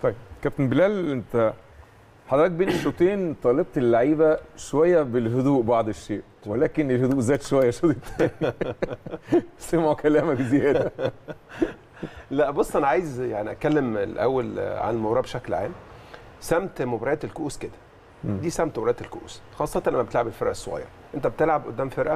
طيب كابتن بلال انت حضرتك بين الشوطين طالبت اللعيبه شويه بالهدوء بعض الشيء ولكن الهدوء زاد شويه الشوط الثاني سمعوا كلامك زياده لا بص انا عايز يعني اتكلم الاول عن المباراه بشكل عام سمت مباريات الكؤوس كده دي سمت مباريات الكؤوس خاصه لما بتلعب الفرق الصغيره انت بتلعب قدام فرقه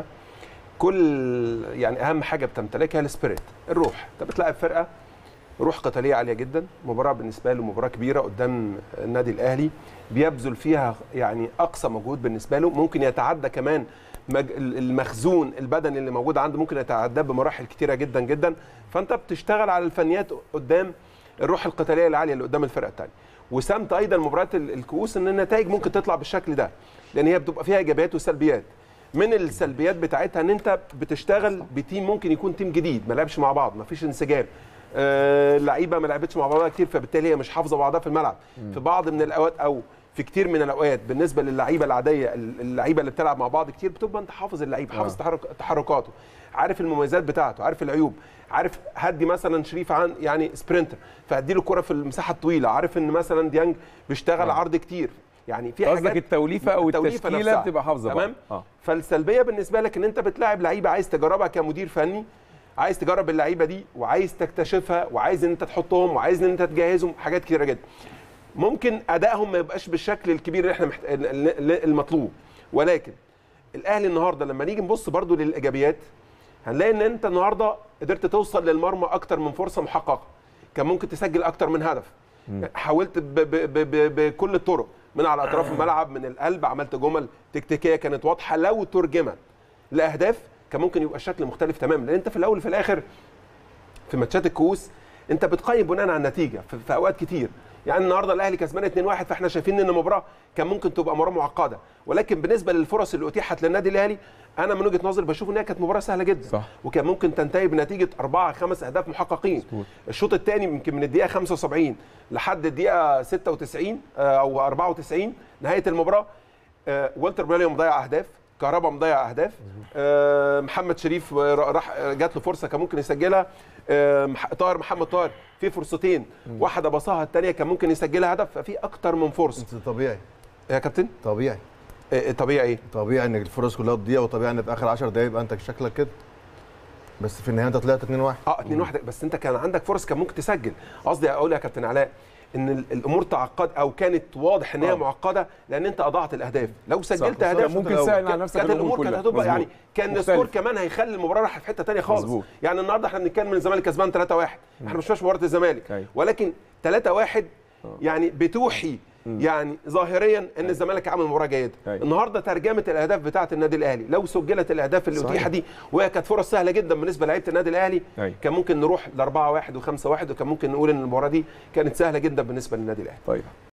كل يعني اهم حاجه بتمتلكها السبيريت الروح انت بتلعب فرقه روح قتاليه عاليه جدا مباراه بالنسبه له مباراه كبيره قدام النادي الاهلي بيبذل فيها يعني اقصى مجهود بالنسبه له ممكن يتعدى كمان مج- المخزون البدني اللي موجود عنده ممكن يتعداه بمراحل كتيره جدا جدا فانت بتشتغل على الفنيات قدام الروح القتاليه العاليه اللي قدام الفرقه الثانيه وسمت ايضا مباريات ال- الكؤوس ان النتائج ممكن تطلع بالشكل ده لان هي بتبقى فيها ايجابيات وسلبيات من السلبيات بتاعتها ان انت بتشتغل بتيم ممكن يكون تيم جديد ما لعبش مع بعض ما فيش انسجام آه، اللعيبه ما لعبتش مع بعضها كتير فبالتالي هي مش حافظه بعضها في الملعب في بعض من الاوقات او في كتير من الاوقات بالنسبه للعيبه العاديه اللعيبه اللي بتلعب مع بعض كتير بتبقى انت حافظ اللعيب حافظ تحرك تحركاته عارف المميزات بتاعته عارف العيوب عارف هدي مثلا شريف عن يعني سبرنتر فهدي له الكره في المساحه الطويله عارف ان مثلا ديانج بيشتغل آه. عرض كتير يعني في قصدك حاجات التوليفه او التوليفة التشكيله نفسها. بتبقى حافظه تمام بعض. اه فالسلبيه بالنسبه لك ان انت بتلاعب لعيبه عايز تجربها كمدير فني عايز تجرب اللعيبه دي وعايز تكتشفها وعايز ان انت تحطهم وعايز ان انت تجهزهم حاجات كتيره جدا ممكن ادائهم ما يبقاش بالشكل الكبير اللي احنا محت... المطلوب ولكن الاهلي النهارده لما نيجي نبص برضو للايجابيات هنلاقي ان انت النهارده قدرت توصل للمرمى اكتر من فرصه محققه كان ممكن تسجل اكتر من هدف حاولت ب... ب... ب... ب... بكل الطرق من على اطراف الملعب من القلب عملت جمل تكتيكيه كانت واضحه لو ترجمت لاهداف كان ممكن يبقى الشكل مختلف تماما لان انت في الاول وفي الاخر في ماتشات الكؤوس انت بتقيم بناء على النتيجه في, في اوقات كتير يعني النهارده الاهلي كسبان 2-1 فاحنا شايفين ان المباراه كان ممكن تبقى مباراه معقده ولكن بالنسبه للفرص اللي اتيحت للنادي الاهلي انا من وجهه نظري بشوف ان هي كانت مباراه سهله جدا صح. وكان ممكن تنتهي بنتيجه أربعة خمس اهداف محققين مظبوط. الشوط الثاني يمكن من الدقيقه 75 لحد الدقيقه 96 آه، او 94 نهايه المباراه آه، والتر بيليو مضيع اهداف كهربا مضيع اهداف آه، محمد شريف آه، راح آه، جات له فرصه كان ممكن يسجلها آه، مح- طاهر محمد طاهر في فرصتين واحده بصاها الثانيه كان ممكن يسجلها هدف ففي اكتر من فرصه انت طبيعي يا كابتن طبيعي آه، طبيعي ايه طبيعي ان الفرص كلها تضيع وطبيعي ان في اخر 10 دقايق يبقى انت شكلك كده بس في النهايه انت طلعت 2 1 اه 2 1 بس انت كان عندك فرص كان ممكن تسجل قصدي اقول يا كابتن علاء ان ال- الامور تعقد او كانت واضح ان هي آه. معقده لان انت اضعت الاهداف لو سجلت صح. اهداف ممكن كان- تسهل على نفسك كانت الأمور الامور كانت كلها. هتبقى يعني مظبوط. كان مختلف. السكور كمان هيخلي المباراه رايحه في حته ثانيه خالص مظبوط. يعني النهارده احنا بنتكلم ان الزمالك كسبان 3 1 احنا مش شفناش مباراه الزمالك أيوة. ولكن 3 1 يعني بتوحي يعني ظاهريا ان الزمالك عمل مباراه جيده أيوة. النهارده ترجمه الاهداف بتاعه النادي الاهلي لو سجلت الاهداف اللي صحيح. اتيحت دي وهي كانت فرص سهله جدا بالنسبه لعيبه النادي الاهلي أيوة. كان ممكن نروح ل 4 1 و5 1 وكان ممكن نقول ان المباراه دي كانت سهله جدا بالنسبه للنادي الاهلي طيب